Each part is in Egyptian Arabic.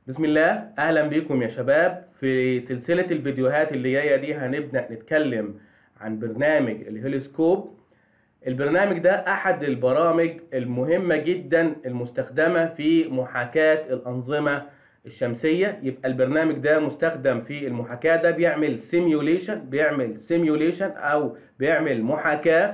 بسم الله اهلا بيكم يا شباب في سلسلة الفيديوهات اللي جاية دي هنبدأ نتكلم عن برنامج الهيلوسكوب البرنامج ده احد البرامج المهمة جدا المستخدمة في محاكاة الانظمة الشمسية يبقى البرنامج ده مستخدم في المحاكاة ده بيعمل سيميوليشن بيعمل سيميوليشن او بيعمل محاكاة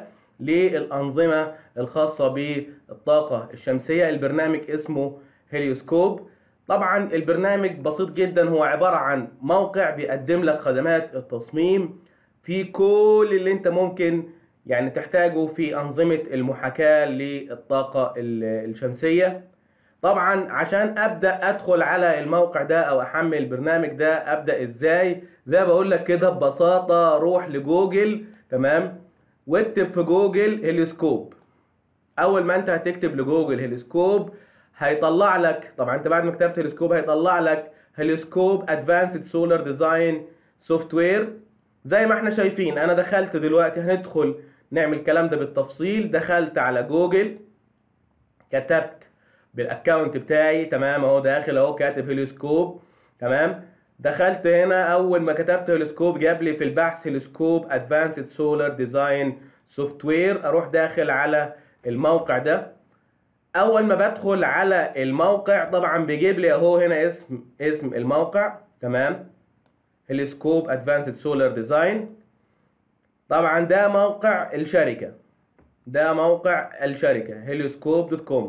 للأنظمة الخاصة بالطاقة الشمسية البرنامج اسمه هيليوسكوب طبعا البرنامج بسيط جدا هو عبارة عن موقع بيقدم لك خدمات التصميم في كل اللي انت ممكن يعني تحتاجه في أنظمة المحاكاة للطاقة الشمسية طبعا عشان ابدا ادخل على الموقع ده او احمل البرنامج ده ابدا ازاي زي ما بقول لك كده ببساطه روح لجوجل تمام واكتب في جوجل هيليسكوب اول ما انت هتكتب لجوجل هيليسكوب هيطلع لك طبعا انت بعد ما كتبت هيليسكوب هيطلع لك هيليسكوب ادفانسد سولار ديزاين سوفت وير زي ما احنا شايفين انا دخلت دلوقتي هندخل نعمل الكلام ده بالتفصيل دخلت على جوجل كتبت بالاكونت بتاعي تمام اهو داخل اهو كاتب هيليسكوب تمام دخلت هنا اول ما كتبت هيليسكوب جاب لي في البحث هيليسكوب ادفانسد سولار ديزاين سوفت وير اروح داخل على الموقع ده اول ما بدخل على الموقع طبعا بيجيب لي اهو هنا اسم اسم الموقع تمام هيليسكوب ادفانسد سولار ديزاين طبعا ده موقع الشركه ده موقع الشركة helioscope.com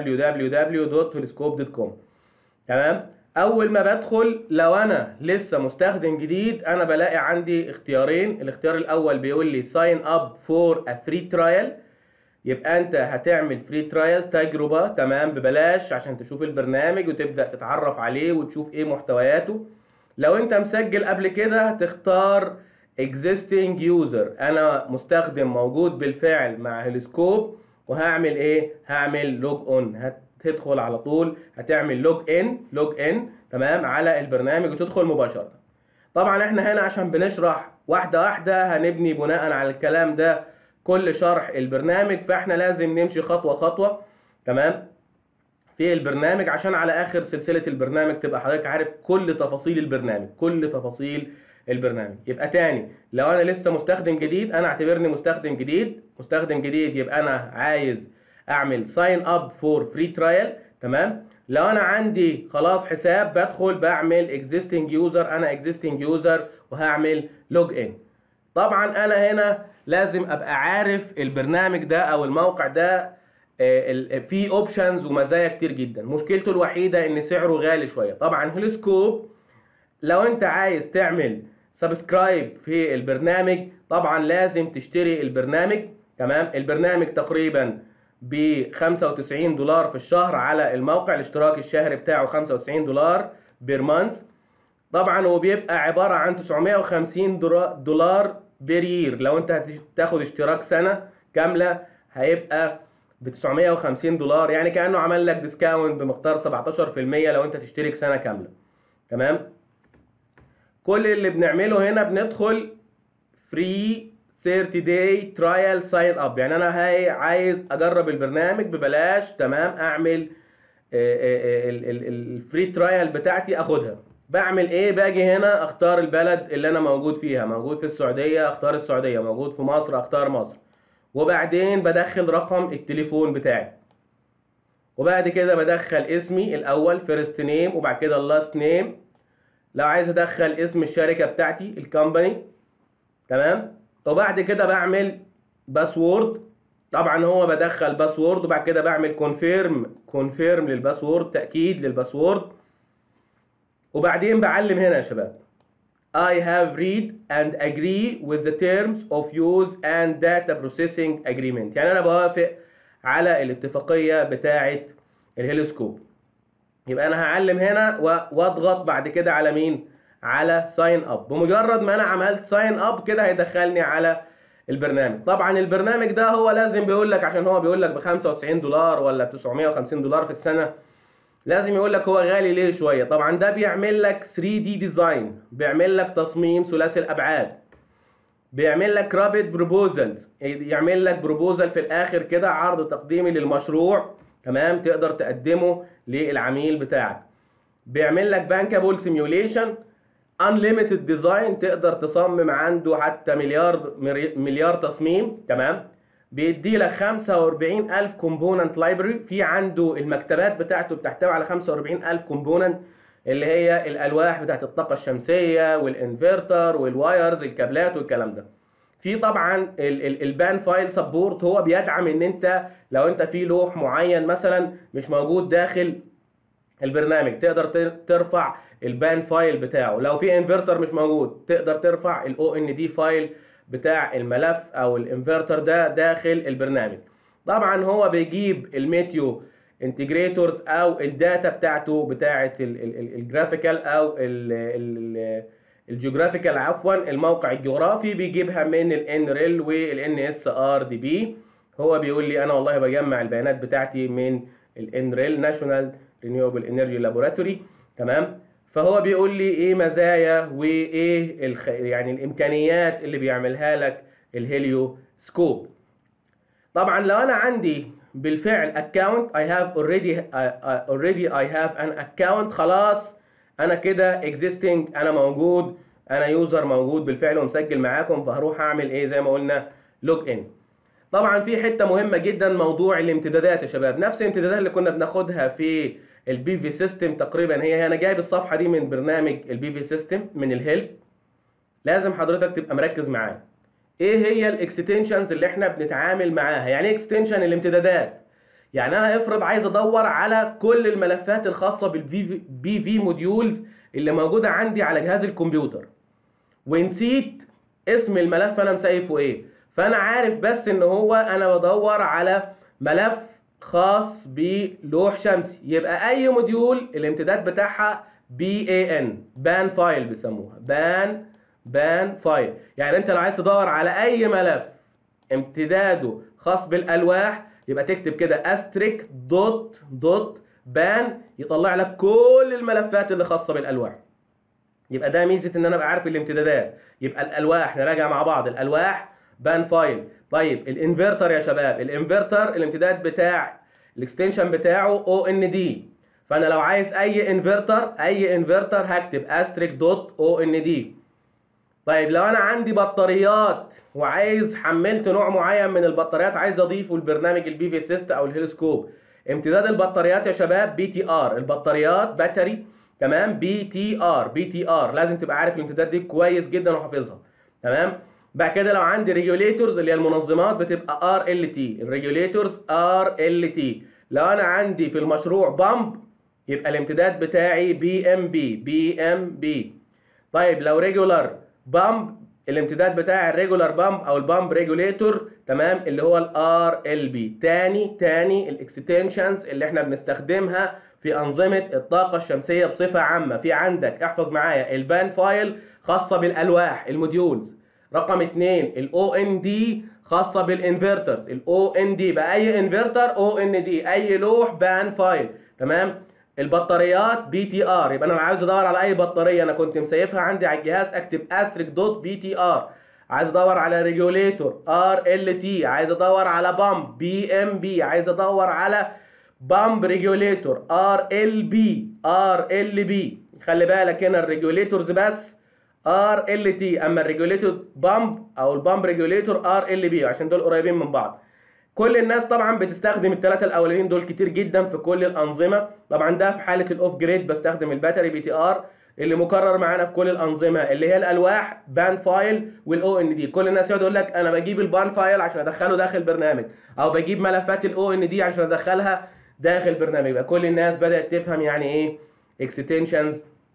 www.helioscope.com تمام أول ما بدخل لو أنا لسه مستخدم جديد أنا بلاقي عندي اختيارين الاختيار الأول بيقول لي sign up for a free trial يبقى أنت هتعمل فري ترايل تجربة تمام ببلاش عشان تشوف البرنامج وتبدأ تتعرف عليه وتشوف إيه محتوياته لو أنت مسجل قبل كده هتختار existing user انا مستخدم موجود بالفعل مع هيلسكوب وهعمل ايه هعمل لوج اون هتدخل على طول هتعمل لوج ان لوج ان تمام على البرنامج وتدخل مباشره طبعا احنا هنا عشان بنشرح واحده واحده هنبني بناء على الكلام ده كل شرح البرنامج فاحنا لازم نمشي خطوه خطوه تمام في البرنامج عشان على اخر سلسله البرنامج تبقى حضرتك عارف كل تفاصيل البرنامج كل تفاصيل البرنامج يبقى تاني لو انا لسه مستخدم جديد انا اعتبرني مستخدم جديد مستخدم جديد يبقى انا عايز اعمل ساين اب فور فري ترايل تمام لو انا عندي خلاص حساب بدخل بعمل اكزيستنج يوزر انا اكزيستنج يوزر وهعمل لوج ان طبعا انا هنا لازم ابقى عارف البرنامج ده او الموقع ده فيه اوبشنز ومزايا كتير جدا مشكلته الوحيده ان سعره غالي شويه طبعا هيلسكوب لو انت عايز تعمل سبسكرايب في البرنامج طبعا لازم تشتري البرنامج تمام البرنامج تقريبا ب 95 دولار في الشهر على الموقع الاشتراك الشهري بتاعه 95 دولار بير مانث طبعا هو بيبقى عبارة عن 950 دولار بير يير لو انت هتاخد اشتراك سنة كاملة هيبقى ب 950 دولار يعني كأنه عمل لك ديسكاونت بمقدار 17% لو انت تشترك سنة كاملة تمام كل اللي بنعمله هنا بندخل فري 30 داي ترايل ساين اب يعني انا هاي عايز اجرب البرنامج ببلاش تمام اعمل الفري ترايل بتاعتي اخدها بعمل ايه باجي هنا اختار البلد اللي انا موجود فيها موجود في السعوديه اختار السعوديه موجود في مصر اختار مصر وبعدين بدخل رقم التليفون بتاعي وبعد كده بدخل اسمي الاول فيرست نيم وبعد كده اللاست نيم لو عايز ادخل اسم الشركه بتاعتي الكومباني تمام وبعد كده بعمل باسورد طبعا هو بدخل باسورد وبعد كده بعمل كونفيرم كونفيرم للباسورد تاكيد للباسورد وبعدين بعلم هنا يا شباب I have read and agree with the terms of use and data processing agreement يعني انا بوافق على الاتفاقيه بتاعه الهيلوسكوب يبقى انا هعلم هنا واضغط بعد كده على مين على ساين اب بمجرد ما انا عملت ساين اب كده هيدخلني على البرنامج طبعا البرنامج ده هو لازم بيقول لك عشان هو بيقول لك ب 95 دولار ولا ب 950 دولار في السنه لازم يقول لك هو غالي ليه شويه طبعا ده بيعمل لك 3 دي ديزاين بيعمل لك تصميم ثلاثي الابعاد بيعمل لك رابط بروبوزلز يعمل لك بروبوزل في الاخر كده عرض تقديمي للمشروع تمام تقدر تقدمه للعميل بتاعك بيعمل لك بانكابل سيميوليشن انليميتد ديزاين تقدر تصمم عنده حتى مليار مليار تصميم تمام بيدي لك 45000 كومبوننت لايبرري في عنده المكتبات بتاعته بتحتوي على 45000 كومبوننت اللي هي الالواح بتاعت الطاقه الشمسيه والانفرتر والوايرز الكابلات والكلام ده في طبعا البان فايل سبورت هو بيدعم ان انت لو انت في لوح معين مثلا مش موجود داخل البرنامج تقدر ترفع البان فايل بتاعه لو في انفرتر مش موجود تقدر ترفع الاو ان دي فايل بتاع الملف او الانفرتر ده داخل البرنامج طبعا هو بيجيب الميتيو انتجريتورز او الداتا بتاعته بتاعه الجرافيكال او الجيوغرافيكال عفوا الموقع الجغرافي بيجيبها من الان ريل والان اس ار دي بي هو بيقول لي انا والله بجمع البيانات بتاعتي من الان ريل ناشونال رينيوبل انرجي لابوراتوري تمام فهو بيقول لي ايه مزايا وايه الخ... يعني الامكانيات اللي بيعملها لك الهيليو سكوب طبعا لو انا عندي بالفعل account I have already uh, already I have an account خلاص انا كده existing انا موجود انا يوزر موجود بالفعل ومسجل معاكم فهروح اعمل ايه زي ما قلنا لوج ان طبعا في حته مهمه جدا موضوع الامتدادات يا شباب نفس الامتدادات اللي كنا بناخدها في البي في سيستم تقريبا هي انا جايب الصفحه دي من برنامج البي في سيستم من الهيلب لازم حضرتك تبقى مركز معايا ايه هي الاكستنشنز اللي احنا بنتعامل معاها يعني ايه اكستنشن الامتدادات يعني انا افرض عايز ادور على كل الملفات الخاصه بالبي بي في موديولز اللي موجوده عندي على جهاز الكمبيوتر ونسيت اسم الملف انا مسيفه ايه فانا عارف بس ان هو انا بدور على ملف خاص بلوح شمسي يبقى اي موديول الامتداد بتاعها بي اي ان بان فايل بيسموها بان بان فايل يعني انت لو عايز تدور على اي ملف امتداده خاص بالالواح يبقى تكتب كده استريك دوت دوت بان يطلع لك كل الملفات اللي خاصه بالالواح يبقى ده ميزه ان انا ابقى عارف الامتدادات يبقى الالواح نراجع مع بعض الالواح بان فايل طيب الانفرتر يا شباب الانفرتر الامتداد بتاع الاكستنشن بتاعه او ان دي فانا لو عايز اي انفرتر اي انفرتر هكتب استريك دوت او ان دي طيب لو انا عندي بطاريات وعايز حملت نوع معين من البطاريات عايز اضيفه لبرنامج البي في سيست او الهيلسكوب امتداد البطاريات يا شباب بي تي ار البطاريات باتري تمام بي تي ار بي تي ار لازم تبقى عارف الامتداد دي كويس جدا وحافظها تمام بعد كده لو عندي ريجوليتورز اللي هي المنظمات بتبقى ار ال تي الريجوليتورز ار ال تي لو انا عندي في المشروع بامب يبقى الامتداد بتاعي بي ام بي بي ام بي طيب لو ريجولار بامب الامتداد بتاع الريجولار بامب او البامب ريجوليتور تمام اللي هو الار ال بي تاني تاني الاكستنشنز اللي احنا بنستخدمها في انظمه الطاقه الشمسيه بصفه عامه في عندك احفظ معايا البان فايل خاصه بالالواح الموديولز رقم اثنين الاو ان دي خاصه بالانفرترز الاو ان دي باي انفرتر او ان دي اي لوح بان فايل تمام البطاريات بي تي ار يبقى انا عايز ادور على اي بطاريه انا كنت مسيفها عندي على الجهاز اكتب استريك دوت بي تي ار عايز ادور على ريجوليتور ار ال تي عايز ادور على بامب بي ام بي عايز ادور على بامب ريجوليتور ار ال بي ار ال بي خلي بالك هنا الريجوليتورز بس ار ال تي اما الريجوليتور بامب او البامب ريجوليتور ار ال بي عشان دول قريبين من بعض كل الناس طبعا بتستخدم الثلاثه الاولانيين دول كتير جدا في كل الانظمه طبعا ده في حاله الاوف جريد بستخدم الباتري بي تي ار اللي مكرر معانا في كل الانظمه اللي هي الالواح بان فايل والاو ان دي كل الناس يقعد يقول لك انا بجيب البان فايل عشان ادخله داخل برنامج او بجيب ملفات الاو ان دي عشان ادخلها داخل برنامج يبقى كل الناس بدات تفهم يعني ايه اكستنشنز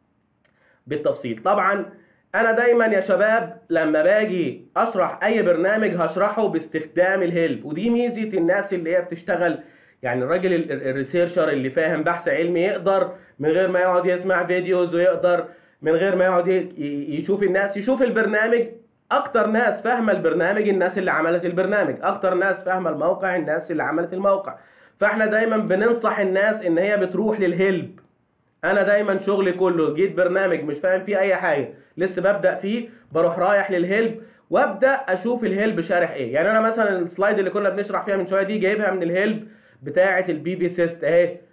بالتفصيل طبعا انا دايما يا شباب لما باجي اشرح اي برنامج هشرحه باستخدام الهيلب ودي ميزه الناس اللي هي بتشتغل يعني الراجل الريسيرشر اللي فاهم بحث علمي يقدر من غير ما يقعد يسمع فيديوز ويقدر من غير ما يقعد يشوف الناس يشوف البرنامج اكتر ناس فاهمه البرنامج الناس اللي عملت البرنامج اكتر ناس فاهمه الموقع الناس اللي عملت الموقع فاحنا دايما بننصح الناس ان هي بتروح للهيلب انا دايما شغلي كله جيت برنامج مش فاهم فيه اي حاجه لسه ببدا فيه بروح رايح للهيلب وابدا اشوف الهيلب شارح ايه يعني انا مثلا السلايد اللي كنا بنشرح فيها من شويه دي جايبها من الهيلب بتاعه البي في سيست اهي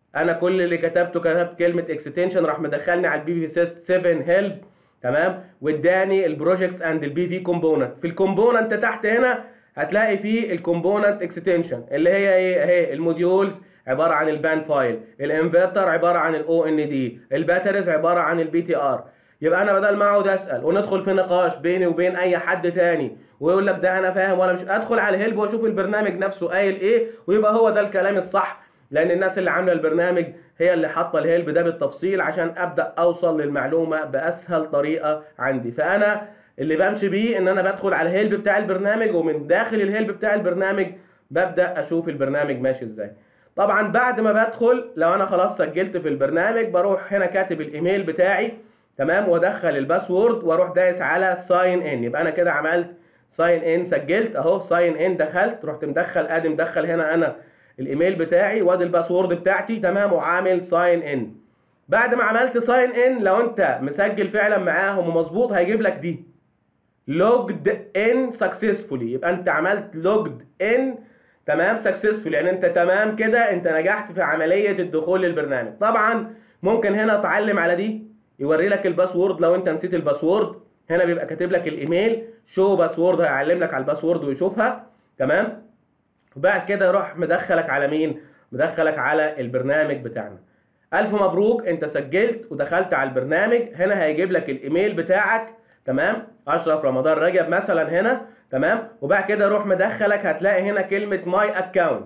انا كل اللي كتبته كتبت كلمه اكستنشن راح مدخلني على البي في سيست 7 هيلب تمام واداني البروجكتس اند البي في كومبوننت في الكومبوننت تحت هنا هتلاقي فيه الكومبوننت اكستنشن اللي هي ايه اهي الموديولز عباره عن البان فايل الانفرتر عباره عن الاو ان دي الباتريز عباره عن البي تي ار يبقى انا بدل ما اقعد اسال وندخل في نقاش بيني وبين اي حد تاني ويقول لك ده انا فاهم ولا مش ادخل على الهيلب واشوف البرنامج نفسه قايل ايه ويبقى هو ده الكلام الصح لان الناس اللي عامله البرنامج هي اللي حاطه الهيلب ده بالتفصيل عشان ابدا اوصل للمعلومه باسهل طريقه عندي فانا اللي بمشي بيه ان انا بدخل على الهيلب بتاع البرنامج ومن داخل الهيلب بتاع البرنامج ببدا اشوف البرنامج ماشي ازاي طبعا بعد ما بدخل لو انا خلاص سجلت في البرنامج بروح هنا كاتب الايميل بتاعي تمام وادخل الباسورد واروح دايس على ساين ان يبقى انا كده عملت ساين ان سجلت اهو ساين ان دخلت رحت مدخل ادي مدخل هنا انا الايميل بتاعي وادي الباسورد بتاعتي تمام وعامل ساين ان بعد ما عملت ساين ان لو انت مسجل فعلا معاهم ومظبوط هيجيب لك دي لوجد ان سكسسفولي يبقى انت عملت لوجد ان تمام سكسسفول يعني انت تمام كده انت نجحت في عمليه الدخول للبرنامج طبعا ممكن هنا تعلم على دي يوري لك الباسورد لو انت نسيت الباسورد هنا بيبقى كاتب لك الايميل شو باسورد هيعلم لك على الباسورد ويشوفها تمام وبعد كده يروح مدخلك على مين مدخلك على البرنامج بتاعنا الف مبروك انت سجلت ودخلت على البرنامج هنا هيجيب لك الايميل بتاعك تمام اشرف رمضان رجب مثلا هنا تمام وبعد كده روح مدخلك هتلاقي هنا كلمه ماي اكونت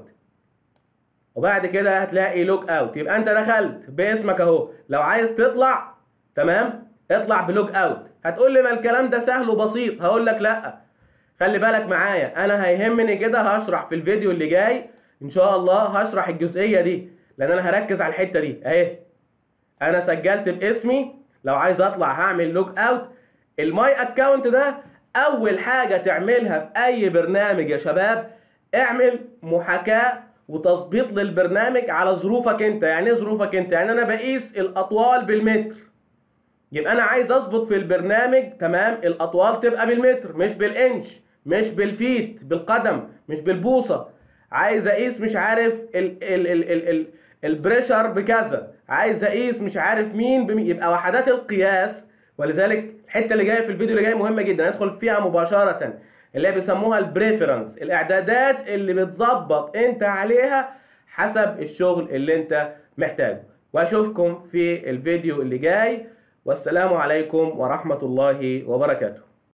وبعد كده هتلاقي لوج اوت يبقى انت دخلت باسمك اهو لو عايز تطلع تمام اطلع بلوج اوت هتقول لي ما الكلام ده سهل وبسيط هقول لك لا خلي بالك معايا انا هيهمني كده هشرح في الفيديو اللي جاي ان شاء الله هشرح الجزئيه دي لان انا هركز على الحته دي اهي انا سجلت باسمي لو عايز اطلع هعمل لوج اوت الماي اكونت ده اول حاجه تعملها في اي برنامج يا شباب اعمل محاكاه وتظبيط للبرنامج على ظروفك انت يعني ايه ظروفك انت يعني انا بقيس الاطوال بالمتر يبقى انا عايز اظبط في البرنامج تمام الاطوال تبقى بالمتر مش بالانش مش بالفيت بالقدم مش بالبوصه عايز اقيس مش عارف ال ال ال ال ال البريشر بكذا عايز اقيس مش عارف مين بمين يبقى وحدات القياس ولذلك الحته اللي جايه في الفيديو اللي جاي مهمه جدا ندخل فيها مباشره اللي هي بيسموها البريفرنس الاعدادات اللي بتظبط انت عليها حسب الشغل اللي انت محتاجه واشوفكم في الفيديو اللي جاي والسلام عليكم ورحمه الله وبركاته